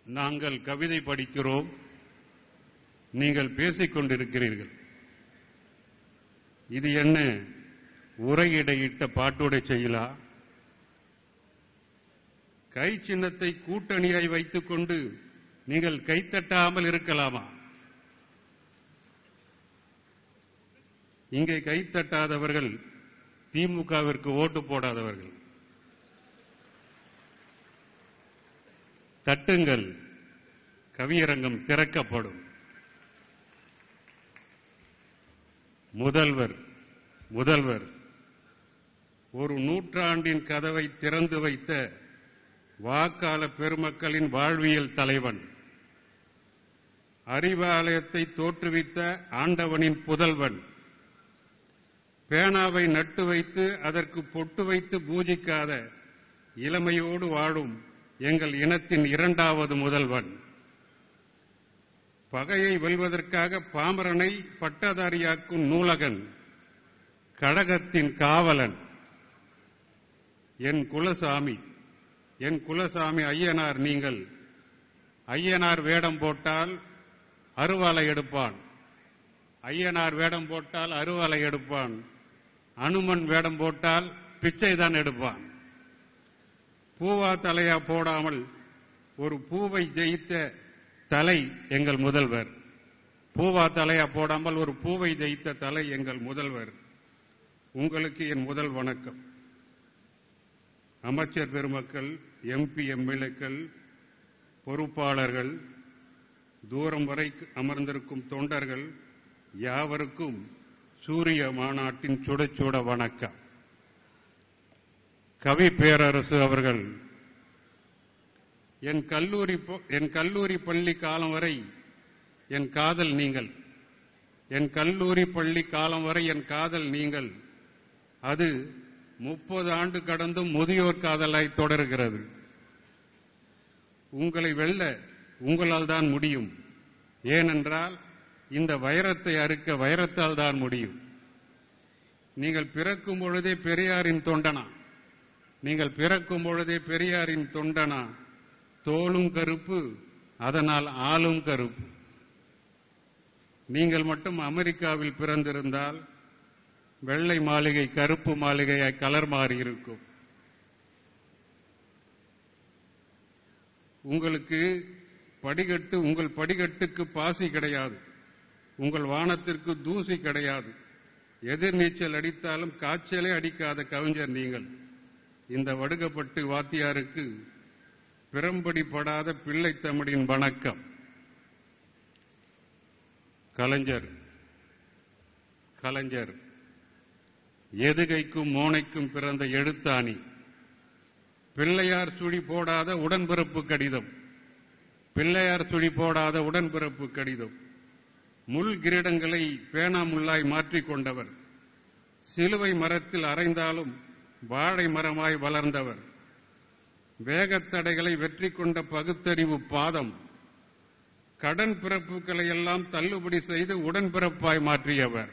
நாங்கள் கவிதை படிக்கிறோம் நீங்கள் பேசிக் கொண்டிருக்கிறீர்கள் இது என்ன உரையிடையிட்ட பாட்டுடை செயலா கை சின்னத்தை கூட்டணியாய் வைத்துக் கொண்டு நீங்கள் கைத்தட்டாமல் இருக்கலாமா இங்கே கைத்தட்டாதவர்கள் திமுகவிற்கு ஓட்டு போடாதவர்கள் தட்டுங்கள் கவியரங்கம் திறக்கப்படும் முதல்வர் முதல்வர் ஒரு நூற்றாண்டின் கதவை திறந்து வைத்த வாக்காள பெருமக்களின் வாழ்வியல் தலைவன் அறிவாலயத்தை தோற்றுவித்த ஆண்டவனின் புதல்வன் பேனாவை நட்டு வைத்து அதற்கு பொட்டு வைத்து பூஜிக்காத இளமையோடு வாழும் எங்கள் இனத்தின் இரண்டாவது முதல்வன் பகையை வெல்வதற்காக பாமரனை பட்டதாரியாக்கும் நூலகன் கடகத்தின் காவலன் என் குலசாமி என் குலசாமி ஐயனார் நீங்கள் ஐயனார் வேடம் போட்டால் அருவாலை எடுப்பான் ஐயனார் வேடம் போட்டால் அருவாலை எடுப்பான் அனுமன் வேடம் போட்டால் பிச்சை தான் எடுப்பான் பூவா தலையா போடாமல் ஒரு பூவை ஜெயித்த தலை எங்கள் முதல்வர் பூவா தலையா போடாமல் ஒரு பூவை ஜெயித்த தலை எங்கள் முதல்வர் உங்களுக்கு என் முதல் வணக்கம் அமைச்சர் பெருமக்கள் எம்பி எம்எல்ஏக்கள் பொறுப்பாளர்கள் தூரம் வரை அமர்ந்திருக்கும் தொண்டர்கள் யாவருக்கும் சூரிய மாநாட்டின் சுட சுட வணக்கம் கவி பேரரசு அவர்கள் என் கல்லூரி ப- என் கல்லூரி பள்ளி காலம் வரை என் காதல் நீங்கள் என் கல்லூரி பள்ளி காலம் வரை என் காதல் நீங்கள் அது முப்பது ஆண்டு கடந்தும் முதியோர் காதலாய் தொடர்கிறது உங்களை வெல்ல உங்களால் தான் முடியும் ஏனென்றால் இந்த வைரத்தை அறுக்க வைரத்தால் தான் முடியும் நீங்கள் பிறக்கும் பொழுதே பெரியாரின் தொண்டனா நீங்கள் பிறக்கும் பொழுதே பெரியாரின் தொண்டனா தோலும் கருப்பு அதனால் ஆளும் கருப்பு நீங்கள் மட்டும் அமெரிக்காவில் பிறந்திருந்தால் வெள்ளை மாளிகை கருப்பு மாளிகையாய் கலர் மாறி இருக்கும் உங்களுக்கு படிகட்டு உங்கள் படிகட்டுக்கு பாசி கிடையாது உங்கள் வானத்திற்கு தூசி கிடையாது எதிர்நீச்சல் அடித்தாலும் காய்ச்சலே அடிக்காத கவிஞர் நீங்கள் இந்த வடுகப்பட்டு வாத்தியாருக்கு பிறம்படி படாத பிள்ளை தமிழின் வணக்கம் கலைஞர் கலைஞர் எதுகைக்கும் மோனைக்கும் பிறந்த எழுத்தாணி பிள்ளையார் சுழி போடாத உடன்பிறப்பு கடிதம் பிள்ளையார் சுழி போடாத உடன்பிறப்பு கடிதம் முள் கிரீடங்களை பேனாமுள்ளாய் மாற்றிக் கொண்டவர் சிலுவை மரத்தில் அரைந்தாலும் வாழை மரமாய் வளர்ந்தவர் வேகத்தடைகளை வெற்றி கொண்ட பகுத்தறிவு பாதம் கடன் பிறப்புகளை எல்லாம் தள்ளுபடி செய்து உடன்பிறப்பாய் மாற்றியவர்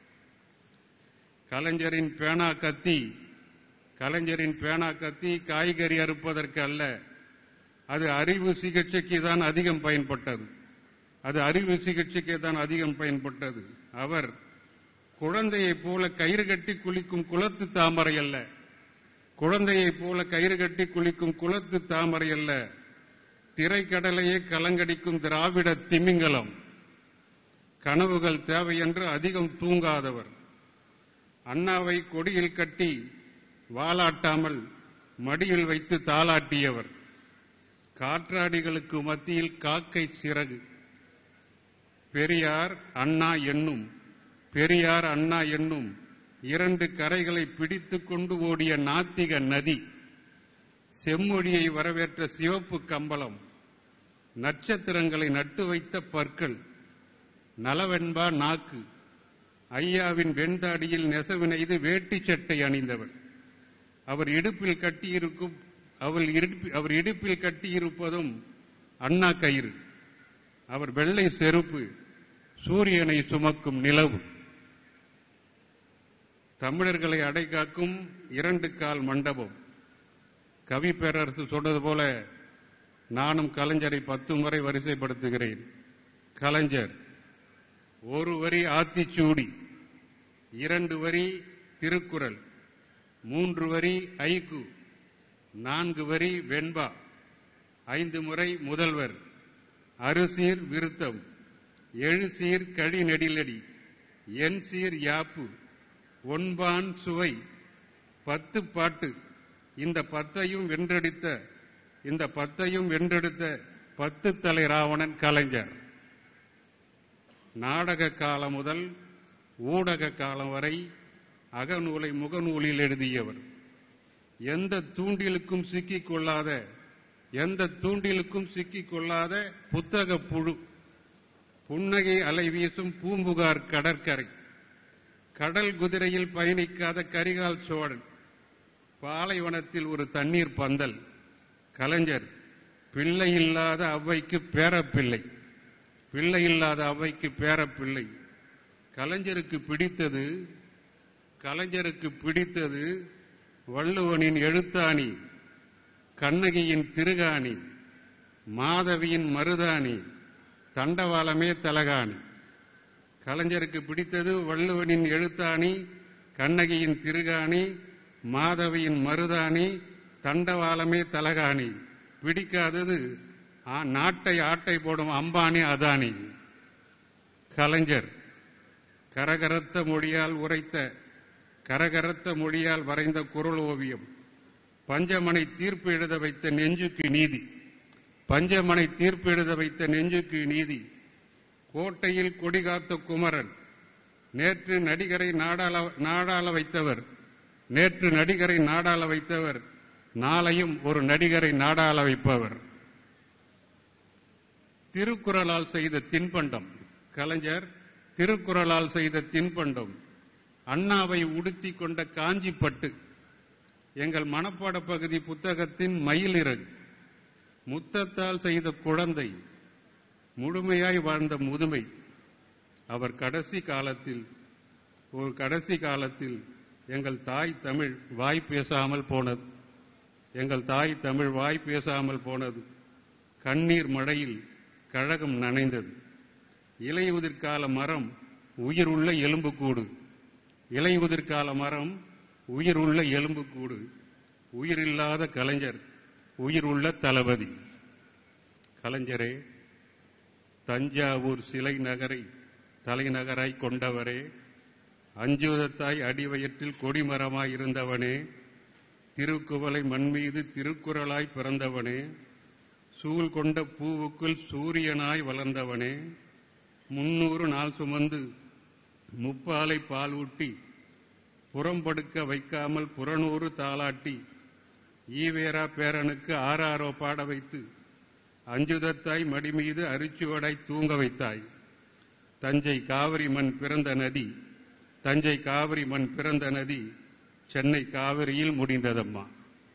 கலைஞரின் பேனா கத்தி கலைஞரின் பேனா கத்தி காய்கறி அறுப்பதற்கு அல்ல அது அறிவு சிகிச்சைக்கு தான் அதிகம் பயன்பட்டது அது அறிவு சிகிச்சைக்கு தான் அதிகம் பயன்பட்டது அவர் குழந்தையைப் போல கயிறு கட்டி குளிக்கும் குளத்து தாமரை அல்ல குழந்தையைப் போல கயிறு கட்டி குளிக்கும் குளத்து தாமரை அல்ல திரைக்கடலையே கலங்கடிக்கும் திராவிட திமிங்கலம் கனவுகள் தேவை என்று அதிகம் தூங்காதவர் அண்ணாவை கொடியில் கட்டி வாலாட்டாமல் மடியில் வைத்து தாளாட்டியவர் காற்றாடிகளுக்கு மத்தியில் காக்கை சிறகு பெரியார் அண்ணா என்னும் பெரியார் அண்ணா என்னும் இரண்டு கரைகளை பிடித்துக் கொண்டு ஓடிய நாத்திக நதி செம்மொழியை வரவேற்ற சிவப்பு கம்பளம் நட்சத்திரங்களை நட்டு வைத்த பற்கள் நலவென்பா நாக்கு ஐயாவின் வெண்தாடியில் நெசவு நெய்து வேட்டி சட்டை அணிந்தவர் அவர் இடுப்பில் கட்டியிருக்கும் அவர் இடுப்பி- அவர் இடுப்பில் கட்டியிருப்பதும் அண்ணா கயிறு அவர் வெள்ளை செருப்பு சூரியனை சுமக்கும் நிலவு தமிழர்களை அடைகாக்கும் இரண்டு கால் மண்டபம் கவி பேரரசு சொன்னது போல நானும் கலைஞரை பத்து முறை வரிசைப்படுத்துகிறேன் கலைஞர் ஒரு வரி ஆத்திச்சூடி இரண்டு வரி திருக்குறள் மூன்று வரி ஐகு நான்கு வரி வெண்பா ஐந்து முறை முதல்வர் அறுசீர் விருத்தம் எழுசீர் கழி நெடிலடி என் சீர் யாப்பு ஒன்பான் சுவை பத்து பாட்டு இந்த பத்தையும் வென்றெடுத்த இந்த பத்தையும் வென்றெடுத்த பத்து தலை ராவணன் கலைஞர் நாடக காலம் முதல் ஊடக காலம் வரை அகநூலை முகநூலில் எழுதியவர் எந்த தூண்டிலுக்கும் சிக்கிக் கொள்ளாத எந்த தூண்டிலுக்கும் சிக்கிக் கொள்ளாத புத்தக புழு புன்னகை அலை வீசும் பூம்புகார் கடற்கரை கடல் குதிரையில் பயணிக்காத கரிகால் சோழன் பாலைவனத்தில் ஒரு தண்ணீர் பந்தல் கலைஞர் பிள்ளை இல்லாத அவ்வைக்கு பேரப்பிள்ளை பிள்ளை இல்லாத அவ்வைக்கு பேரப்பிள்ளை கலைஞருக்கு பிடித்தது கலைஞருக்கு பிடித்தது வள்ளுவனின் எழுத்தாணி கண்ணகியின் திருகாணி மாதவியின் மருதாணி தண்டவாளமே தலகாணி கலைஞருக்கு பிடித்தது வள்ளுவனின் எழுத்தாணி கண்ணகியின் திருகாணி மாதவியின் மருதாணி தண்டவாளமே தலகாணி பிடிக்காதது ஆ, நாட்டை ஆட்டை போடும் அம்பானி அதானி கலைஞர் கரகரத்த மொழியால் உரைத்த கரகரத்த மொழியால் வரைந்த குரல் ஓவியம் பஞ்சமனை தீர்ப்பு எழுத வைத்த நெஞ்சுக்கு நீதி பஞ்சமனை தீர்ப்பு எழுத வைத்த நெஞ்சுக்கு நீதி கோட்டையில் கொடிகாத்த குமரன் நேற்று நடிகரை நாடாள நாடாள வைத்தவர் நேற்று நடிகரை நாடாள வைத்தவர் நாளையும் ஒரு நடிகரை நாடாள வைப்பவர் திருக்குறளால் செய்த தின்பண்டம் கலைஞர் திருக்குறளால் செய்த தின்பண்டம் அண்ணாவை உடுத்தி கொண்ட காஞ்சிப்பட்டு எங்கள் மனப்பாட பகுதி புத்தகத்தின் மயிலிறகு முத்தத்தால் செய்த குழந்தை முழுமையாய் வாழ்ந்த முதுமை அவர் கடைசி காலத்தில் ஒரு கடைசி காலத்தில் எங்கள் தாய் தமிழ் வாய் பேசாமல் போனது எங்கள் தாய் தமிழ் வாய் பேசாமல் போனது கண்ணீர் மழையில் கழகம் நனைந்தது இலையுதிர்கால மரம் உயிர் உள்ள எலும்புக்கூடு இலையுதிர்கால மரம் உயிர் உள்ள எலும்புக்கூடு உயிரில்லாத கலைஞர் உயிர் உள்ள தளபதி கலைஞரே தஞ்சாவூர் சிலை நகரை தலைநகராய் கொண்டவரே அஞ்சுதத்தாய் அடிவயற்றில் கொடிமரமாய் இருந்தவனே திருக்குவளை மண்மீது திருக்குறளாய் பிறந்தவனே சூழ் கொண்ட பூவுக்குள் சூரியனாய் வளர்ந்தவனே முன்னூறு நாள் சுமந்து முப்பாலை பால் ஊட்டி புறம்படுக்க வைக்காமல் புறநூறு தாளாட்டி ஈவேரா பேரனுக்கு ஆறாரோ பாட வைத்து அஞ்சுதத்தாய் மடி மீது அரிச்சுவடாய் தூங்க வைத்தாய் தஞ்சை காவிரி மண் பிறந்த நதி தஞ்சை காவிரி மண் பிறந்த நதி சென்னை காவிரியில் முடிந்ததம்மா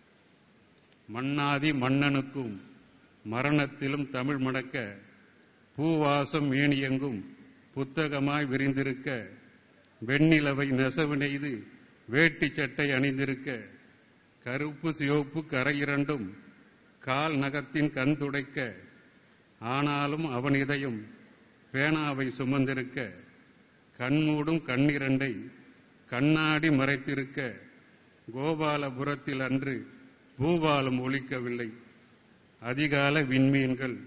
மன்னாதி மன்னனுக்கும் மரணத்திலும் தமிழ் மணக்க பூவாசம் மேனியெங்கும் புத்தகமாய் விரிந்திருக்க வெண்ணிலவை நெசவு நெய்து வேட்டி சட்டை அணிந்திருக்க கருப்பு சிவப்பு கரை இரண்டும் கால் நகத்தின் கண் துடைக்க ஆனாலும் அவன் இதயம் பேனாவை சுமந்திருக்க கண்மூடும் கண்ணிரண்டை கண்ணாடி மறைத்திருக்க கோபாலபுரத்தில் அன்று பூபாலம் ஒலிக்கவில்லை அதிகால விண்மீன்கள்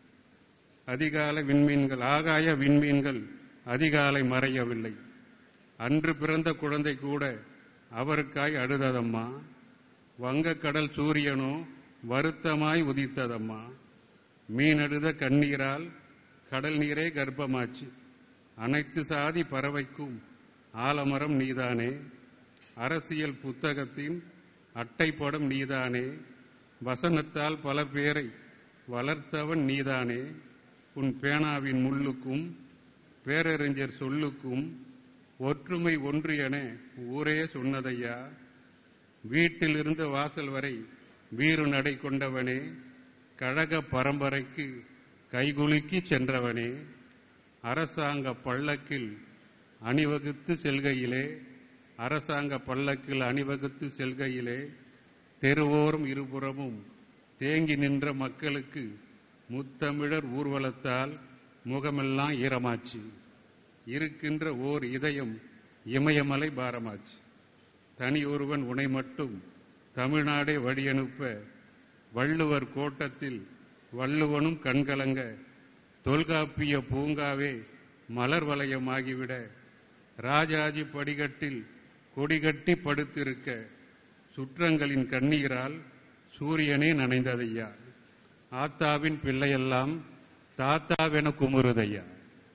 அதிகால விண்மீன்கள் ஆகாய விண்மீன்கள் அதிகாலை மறையவில்லை அன்று பிறந்த குழந்தை கூட அவருக்காய் அழுததம்மா வங்கக்கடல் சூரியனோ வருத்தமாய் உதித்ததம்மா மீனடுத கண்ணீரால் கடல் நீரே கர்ப்பமாச்சு அனைத்து சாதி பறவைக்கும் ஆலமரம் நீதானே அரசியல் புத்தகத்தின் அட்டைப்படம் நீதானே வசனத்தால் பல பேரை வளர்த்தவன் நீதானே உன் பேனாவின் முள்ளுக்கும் பேரறிஞர் சொல்லுக்கும் ஒற்றுமை ஒன்று என ஊரே சொன்னதையா வீட்டிலிருந்து வாசல் வரை வீறு நடை கொண்டவனே கழக பரம்பரைக்கு கைகுலுக்கி சென்றவனே அரசாங்க பள்ளக்கில் அணிவகுத்து செல்கையிலே அரசாங்க பல்லக்கில் அணிவகுத்து செல்கையிலே தெருவோரும் இருபுறமும் தேங்கி நின்ற மக்களுக்கு முத்தமிழர் ஊர்வலத்தால் முகமெல்லாம் ஈரமாச்சு இருக்கின்ற ஓர் இதயம் இமயமலை பாரமாச்சு தனி ஒருவன் உனை மட்டும் தமிழ்நாடே வழியனுப்ப வள்ளுவர் கோட்டத்தில் வள்ளுவனும் கண்கலங்க தொல்காப்பிய பூங்காவே மலர் வலயமாகிவிட ராஜாஜி படிகட்டில் கொடிகட்டி படுத்திருக்க சுற்றங்களின் கண்ணீரால் சூரியனே நனைந்ததையா ஆத்தாவின் பிள்ளையெல்லாம் தாத்தாவென குமுறுதையா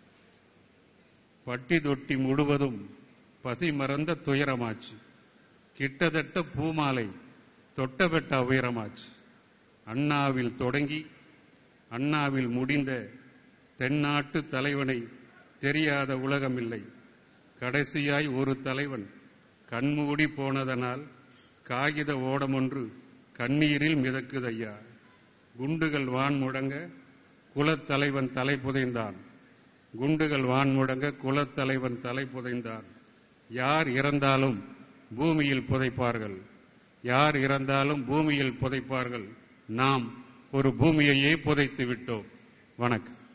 பட்டி தொட்டி முழுவதும் பசி மறந்த துயரமாச்சு கிட்டத்தட்ட பூமாலை தொட்டபெட்ட உயரமாச்சு அண்ணாவில் தொடங்கி அண்ணாவில் முடிந்த தென்னாட்டு தலைவனை தெரியாத உலகமில்லை கடைசியாய் ஒரு தலைவன் கண்மூடி போனதனால் காகித ஓடமொன்று கண்ணீரில் மிதக்குதையா குண்டுகள் வான் முழங்க குலத்தலைவன் தலை புதைந்தான் குண்டுகள் வான் முழங்க குலத்தலைவன் தலை புதைந்தான் யார் இறந்தாலும் பூமியில் புதைப்பார்கள் யார் இறந்தாலும் பூமியில் புதைப்பார்கள் நாம் ஒரு பூமியையே புதைத்து விட்டோம் வணக்கம்